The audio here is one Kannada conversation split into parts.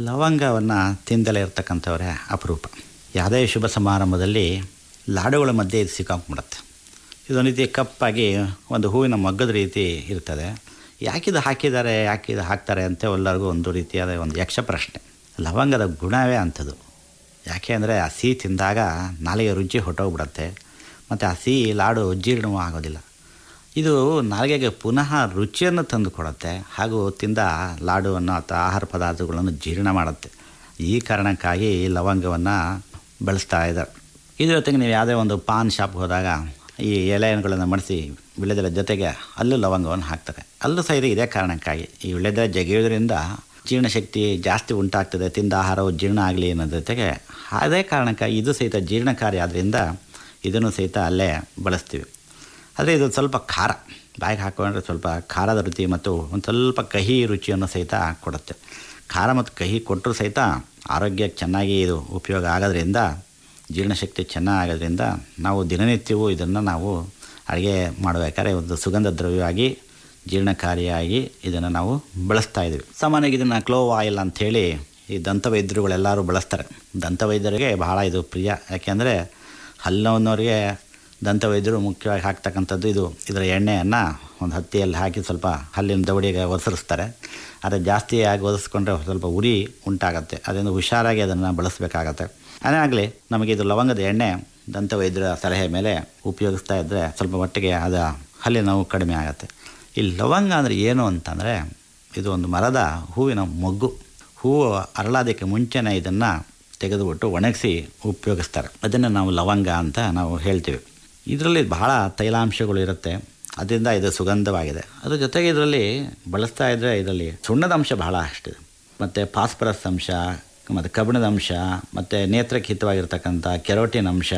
ಲವಂಗವನ್ನು ತಿಂದಲೇ ಇರ್ತಕ್ಕಂಥವ್ರೆ ಅಪರೂಪ ಯಾವುದೇ ಶುಭ ಸಮಾರಂಭದಲ್ಲಿ ಲಾಡುಗಳ ಮಧ್ಯೆ ಇದು ಸಿಕ್ಕಾಕೊಂಡ್ಬಿಡುತ್ತೆ ಇದೊಂದು ರೀತಿ ಕಪ್ಪಾಗಿ ಒಂದು ಹೂವಿನ ಮಗ್ಗದ ರೀತಿ ಇರ್ತದೆ ಯಾಕಿದು ಹಾಕಿದ್ದಾರೆ ಯಾಕಿದು ಹಾಕ್ತಾರೆ ಅಂತ ಎಲ್ಲರಿಗೂ ಒಂದು ರೀತಿಯಾದ ಒಂದು ಯಕ್ಷ ಪ್ರಶ್ನೆ ಲವಂಗದ ಗುಣವೇ ಅಂಥದ್ದು ಯಾಕೆ ಅಂದರೆ ಆ ಸಿಹಿ ತಿಂದಾಗ ನಾಲಿಗೆ ರುಚಿ ಹೊಟ್ಟೋಗ್ಬಿಡತ್ತೆ ಮತ್ತು ಆ ಸಿಹಿ ಲಾಡು ಜೀರ್ಣವೂ ಆಗೋದಿಲ್ಲ ಇದು ನಾಲಿಗೆಗೆ ಪುನಃ ರುಚಿಯನ್ನು ತಂದು ಕೊಡುತ್ತೆ ಹಾಗೂ ತಿಂದ ಲಾಡುವನ್ನು ಅಥವಾ ಆಹಾರ ಪದಾರ್ಥಗಳನ್ನು ಜೀರ್ಣ ಮಾಡುತ್ತೆ ಈ ಕಾರಣಕ್ಕಾಗಿ ಈ ಲವಂಗವನ್ನು ಬಳಸ್ತಾ ಇದ್ದಾರೆ ಇದ್ರ ಜೊತೆಗೆ ನೀವು ಯಾವುದೇ ಒಂದು ಪಾನ್ ಶಾಪ್ಗೆ ಹೋದಾಗ ಈ ಎಲೆಗಳನ್ನು ಮಡಿಸಿ ವಿಳೆದೆಲೆ ಜೊತೆಗೆ ಅಲ್ಲೂ ಲವಂಗವನ್ನು ಹಾಕ್ತಾರೆ ಅಲ್ಲೂ ಸಹಿತ ಇದೇ ಕಾರಣಕ್ಕಾಗಿ ಈ ವಿಳೆದೆಲೆ ಜಗಿಯೋದ್ರಿಂದ ಜೀರ್ಣಶಕ್ತಿ ಜಾಸ್ತಿ ಉಂಟಾಗ್ತದೆ ತಿಂದ ಆಹಾರವು ಜೀರ್ಣ ಆಗಲಿ ಅನ್ನೋದ್ರ ಜೊತೆಗೆ ಅದೇ ಕಾರಣಕ್ಕಾಗಿ ಇದು ಸಹಿತ ಜೀರ್ಣಕಾರಿ ಆದ್ದರಿಂದ ಇದನ್ನು ಸಹಿತ ಅಲ್ಲೇ ಬಳಸ್ತೀವಿ ಆದರೆ ಇದು ಸ್ವಲ್ಪ ಖಾರ ಬಾಯಿಗೆ ಹಾಕೊಂಡ್ರೆ ಸ್ವಲ್ಪ ಖಾರದ ರುಚಿ ಮತ್ತು ಒಂದು ಸ್ವಲ್ಪ ಕಹಿ ರುಚಿಯನ್ನು ಸಹಿತ ಕೊಡುತ್ತೆ ಖಾರ ಮತ್ತು ಕಹಿ ಕೊಟ್ಟರು ಸಹಿತ ಆರೋಗ್ಯಕ್ಕೆ ಚೆನ್ನಾಗಿ ಇದು ಉಪಯೋಗ ಆಗೋದ್ರಿಂದ ಜೀರ್ಣಶಕ್ತಿ ಚೆನ್ನಾಗೋದ್ರಿಂದ ನಾವು ದಿನನಿತ್ಯವೂ ಇದನ್ನು ನಾವು ಅಡುಗೆ ಮಾಡಬೇಕಾದ್ರೆ ಒಂದು ಸುಗಂಧ ದ್ರವ್ಯವಾಗಿ ಜೀರ್ಣಕಾರಿಯಾಗಿ ಇದನ್ನು ನಾವು ಬಳಸ್ತಾ ಇದ್ದೀವಿ ಸಾಮಾನ್ಯವಾಗಿ ಇದನ್ನು ಕ್ಲೋವ್ ಆಯಿಲ್ ಅಂಥೇಳಿ ಈ ದಂತವೈದ್ಯರುಗಳೆಲ್ಲರೂ ಬಳಸ್ತಾರೆ ದಂತವೈದ್ಯರಿಗೆ ಬಹಳ ಇದು ಪ್ರಿಯ ಯಾಕೆಂದರೆ ಹಲ್ಲುನವರಿಗೆ ದಂತವೈದ್ಯರು ಮುಖ್ಯವಾಗಿ ಹಾಕ್ತಕ್ಕಂಥದ್ದು ಇದು ಇದರ ಎಣ್ಣೆಯನ್ನು ಒಂದು ಹತ್ತಿಯಲ್ಲಿ ಹಾಕಿ ಸ್ವಲ್ಪ ಹಲ್ಲಿನ ದವಡಿಗೆ ಒಸರಿಸ್ತಾರೆ ಆದರೆ ಜಾಸ್ತಿಯಾಗಿ ಒದಿಸ್ಕೊಂಡ್ರೆ ಸ್ವಲ್ಪ ಉರಿ ಉಂಟಾಗತ್ತೆ ಅದರಿಂದ ಹುಷಾರಾಗಿ ಅದನ್ನು ಬಳಸಬೇಕಾಗತ್ತೆ ಅದೇ ಆಗಲಿ ನಮಗೆ ಇದು ಲವಂಗದ ಎಣ್ಣೆ ದಂತವೈದ್ಯರ ಸಲಹೆ ಮೇಲೆ ಉಪಯೋಗಿಸ್ತಾ ಇದ್ದರೆ ಸ್ವಲ್ಪ ಮಟ್ಟಿಗೆ ಅದು ಹಲ್ಲಿನ ನೋವು ಕಡಿಮೆ ಆಗುತ್ತೆ ಈ ಲವಂಗ ಅಂದರೆ ಏನು ಅಂತಂದರೆ ಇದು ಒಂದು ಮರದ ಹೂವಿನ ಮೊಗ್ಗು ಹೂವು ಅರಳೋದಕ್ಕೆ ಮುಂಚೆನೇ ಇದನ್ನು ತೆಗೆದುಬಿಟ್ಟು ಒಣಗಿಸಿ ಉಪಯೋಗಿಸ್ತಾರೆ ಅದನ್ನು ನಾವು ಲವಂಗ ಅಂತ ನಾವು ಹೇಳ್ತೀವಿ ಇದರಲ್ಲಿ ಬಹಳ ತೈಲಾಂಶಗಳು ಇರುತ್ತೆ ಅದರಿಂದ ಇದು ಸುಗಂಧವಾಗಿದೆ ಅದ್ರ ಜೊತೆಗೆ ಇದರಲ್ಲಿ ಬಳಸ್ತಾ ಇದ್ದರೆ ಇದರಲ್ಲಿ ಸುಣ್ಣದ ಅಂಶ ಬಹಳ ಅಷ್ಟಿದೆ ಮತ್ತು ಫಾಸ್ಫರಸ್ ಅಂಶ ಮತ್ತು ಕಬ್ಬಿಣದ ಅಂಶ ಮತ್ತು ನೇತ್ರಕ್ಕೆ ಹಿತವಾಗಿರ್ತಕ್ಕಂಥ ಕೆರೋಟಿನ್ ಅಂಶ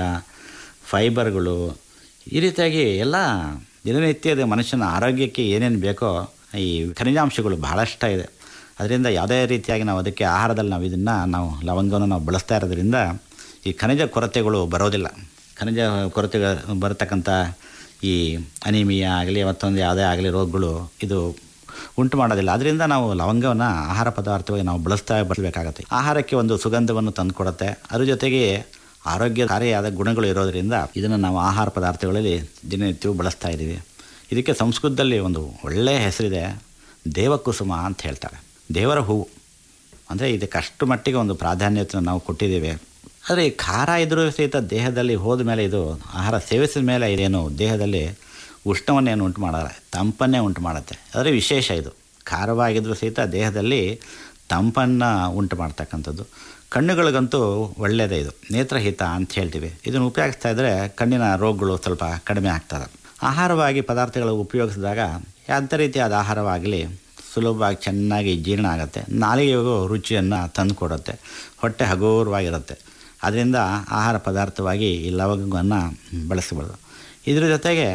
ಫೈಬರ್ಗಳು ಈ ರೀತಿಯಾಗಿ ಎಲ್ಲ ದಿನನಿತ್ಯದ ಮನುಷ್ಯನ ಆರೋಗ್ಯಕ್ಕೆ ಏನೇನು ಬೇಕೋ ಈ ಖನಿಜಾಂಶಗಳು ಬಹಳಷ್ಟ ಇದೆ ಅದರಿಂದ ಯಾವುದೇ ರೀತಿಯಾಗಿ ನಾವು ಅದಕ್ಕೆ ಆಹಾರದಲ್ಲಿ ನಾವು ಇದನ್ನು ನಾವು ಲವಂಗವನ್ನು ನಾವು ಬಳಸ್ತಾ ಇರೋದ್ರಿಂದ ಈ ಖನಿಜ ಕೊರತೆಗಳು ಬರೋದಿಲ್ಲ ಖನಿಜ ಕೊರತೆ ಬರತಕ್ಕಂಥ ಈ ಅನಿಮಿಯಾ ಆಗಲಿ ಮತ್ತೊಂದು ಯಾವುದೇ ಆಗಲಿ ರೋಗಗಳು ಇದು ಉಂಟು ಮಾಡೋದಿಲ್ಲ ಅದರಿಂದ ನಾವು ಲವಂಗವನ್ನು ಆಹಾರ ಪದಾರ್ಥವಾಗಿ ನಾವು ಬಳಸ್ತಾ ಬಳಸಬೇಕಾಗತ್ತೆ ಆಹಾರಕ್ಕೆ ಒಂದು ಸುಗಂಧವನ್ನು ತಂದುಕೊಡುತ್ತೆ ಅದ್ರ ಜೊತೆಗೆ ಆರೋಗ್ಯಕಾರಿಯಾದ ಗುಣಗಳು ಇರೋದರಿಂದ ಇದನ್ನು ನಾವು ಆಹಾರ ಪದಾರ್ಥಗಳಲ್ಲಿ ದಿನನಿತ್ಯವೂ ಬಳಸ್ತಾ ಇದ್ದೀವಿ ಇದಕ್ಕೆ ಸಂಸ್ಕೃತದಲ್ಲಿ ಒಂದು ಒಳ್ಳೆಯ ಹೆಸರಿದೆ ದೇವಕುಸುಮ ಅಂತ ಹೇಳ್ತಾರೆ ದೇವರ ಹೂವು ಅಂದರೆ ಇದಕ್ಕೆ ಅಷ್ಟು ಮಟ್ಟಿಗೆ ಒಂದು ಪ್ರಾಧಾನ್ಯತೆ ನಾವು ಕೊಟ್ಟಿದ್ದೇವೆ ಆದರೆ ಈ ಖಾರ ಇದ್ರೂ ಸಹಿತ ದೇಹದಲ್ಲಿ ಹೋದ ಮೇಲೆ ಇದು ಆಹಾರ ಸೇವಿಸಿದ ಮೇಲೆ ಇದೇನು ದೇಹದಲ್ಲಿ ಉಷ್ಣವನ್ನೇನು ಉಂಟು ಮಾಡಲ್ಲ ತಂಪನ್ನೇ ಉಂಟು ಮಾಡುತ್ತೆ ಆದರೆ ವಿಶೇಷ ಇದು ಖಾರವಾಗಿದ್ದರೂ ಸಹಿತ ದೇಹದಲ್ಲಿ ತಂಪನ್ನು ಉಂಟು ಮಾಡ್ತಕ್ಕಂಥದ್ದು ಕಣ್ಣುಗಳಿಗಂತೂ ಒಳ್ಳೆಯದೇ ಇದು ನೇತ್ರಹಿತ ಅಂತ ಹೇಳ್ತೀವಿ ಇದನ್ನು ಉಪಯೋಗಿಸ್ತಾ ಇದ್ದರೆ ಕಣ್ಣಿನ ರೋಗಗಳು ಸ್ವಲ್ಪ ಕಡಿಮೆ ಆಗ್ತದೆ ಆಹಾರವಾಗಿ ಪದಾರ್ಥಗಳು ಉಪಯೋಗಿಸಿದಾಗ ಯಾವುದೇ ರೀತಿಯಾದ ಆಹಾರವಾಗಲಿ ಸುಲಭವಾಗಿ ಚೆನ್ನಾಗಿ ಜೀರ್ಣ ಆಗುತ್ತೆ ನಾಲಿಗೆಗೂ ರುಚಿಯನ್ನು ತಂದು ಕೊಡುತ್ತೆ ಹೊಟ್ಟೆ ಹಗುರವಾಗಿರುತ್ತೆ ಅದರಿಂದ ಆಹಾರ ಪದಾರ್ಥವಾಗಿ ಈ ಲವಂಗವನ್ನು ಬಳಸಬಾರ್ದು ಇದ್ರ ಜೊತೆಗೆ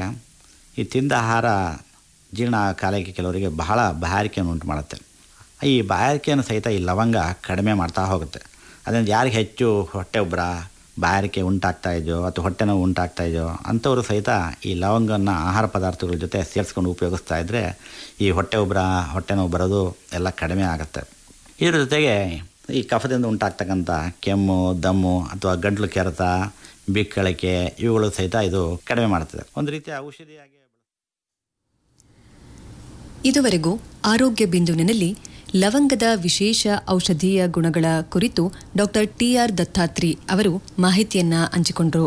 ಈ ತಿಂದ ಆಹಾರ ಜೀರ್ಣ ಕಾಲಕ್ಕೆ ಕೆಲವರಿಗೆ ಬಹಳ ಬಾಯಾರಿಕೆಯನ್ನು ಉಂಟು ಮಾಡುತ್ತೆ ಈ ಬಾಯಾರಿಕೆಯನ್ನು ಸಹಿತ ಈ ಲವಂಗ ಕಡಿಮೆ ಮಾಡ್ತಾ ಹೋಗುತ್ತೆ ಅದರಿಂದ ಯಾರಿಗೆ ಹೆಚ್ಚು ಹೊಟ್ಟೆ ಉಬ್ಬರ ಬಾಯಾರಿಕೆ ಉಂಟಾಗ್ತಾ ಇದೆಯೋ ಅಥವಾ ಹೊಟ್ಟೆ ನೋವು ಉಂಟಾಗ್ತಾ ಇದೆಯೋ ಅಂಥವರು ಸಹಿತ ಈ ಲವಂಗವನ್ನು ಆಹಾರ ಪದಾರ್ಥಗಳ ಜೊತೆ ಸೇರಿಸ್ಕೊಂಡು ಉಪಯೋಗಿಸ್ತಾ ಇದ್ದರೆ ಈ ಹೊಟ್ಟೆ ಉಬ್ಬರ ಹೊಟ್ಟೆ ನೋವು ಬರೋದು ಎಲ್ಲ ಕಡಿಮೆ ಆಗುತ್ತೆ ಇದ್ರ ಜೊತೆಗೆ ಈ ಕಫದಿಂದ ಉಂಟಾಗ್ತಕ್ಕಂಥ ಕೆಮ್ಮು ದಮ್ಮು ಅಥವಾ ಗಂಟ್ಲು ಕೆರೆತ ಬಿಕ್ಕಳಿಕೆ ಇವುಗಳು ಸಹಿತ ಇದು ಕಡಿಮೆ ಮಾಡ್ತದೆ ಒಂದು ರೀತಿಯ ಔಷಧಿಯಾಗಿ ಇದುವರೆಗೂ ಆರೋಗ್ಯ ಬಿಂದುವಿನಲ್ಲಿ ಲವಂಗದ ವಿಶೇಷ ಔಷಧೀಯ ಗುಣಗಳ ಕುರಿತು ಡಾಕ್ಟರ್ ಟಿಆರ್ ದತ್ತಾತ್ರಿ ಅವರು ಮಾಹಿತಿಯನ್ನ ಹಂಚಿಕೊಂಡರು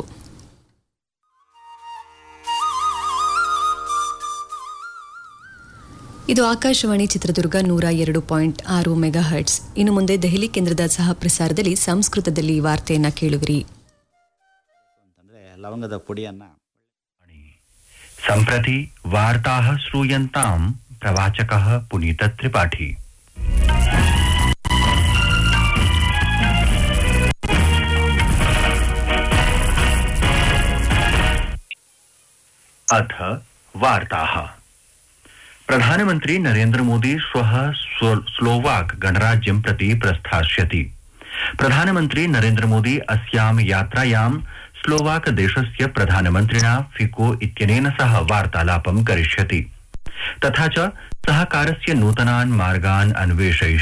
ಇದು ಆಕಾಶವಾಣಿ ಚಿತ್ರದುರ್ಗ ನೂರ ಎರಡು ಪಾಯಿಂಟ್ ಆರು ಮೆಗಾ ಹರ್ಟ್ಸ್ ಇನ್ನು ಮುಂದೆ ದೆಹಲಿ ಕೇಂದ್ರದ ಸಹ ಪ್ರಸಾರದಲ್ಲಿ ಸಂಸ್ಕೃತದಲ್ಲಿ ವಾರ್ತೆಯನ್ನ ಕೇಳುವಿರಿ ಅಂತಂದರೆ ಲವಂಗದ ಪುಡಿಯನ್ನು सम्प्रति वार्ताः श्रूयन्ताम् प्रवाचकः पुनीतत्रिपाठी अथ वार्ताः प्रधानमन्त्री नरेन्द्रमोदी श्वः स्लो- स्लोवाक गणराज्यं प्रति प्रस्थास्यति प्रधानमन्त्री नरेन्द्रमोदी अस्यां यात्रायां स्लोवाक देशस्य प्रधानमन्त्रिणा फिको इत्यनेन सह वार्तालापं करिष्यति तथा च सहकारस्य नूतनान् मार्गान् अन्वेषयिष्यति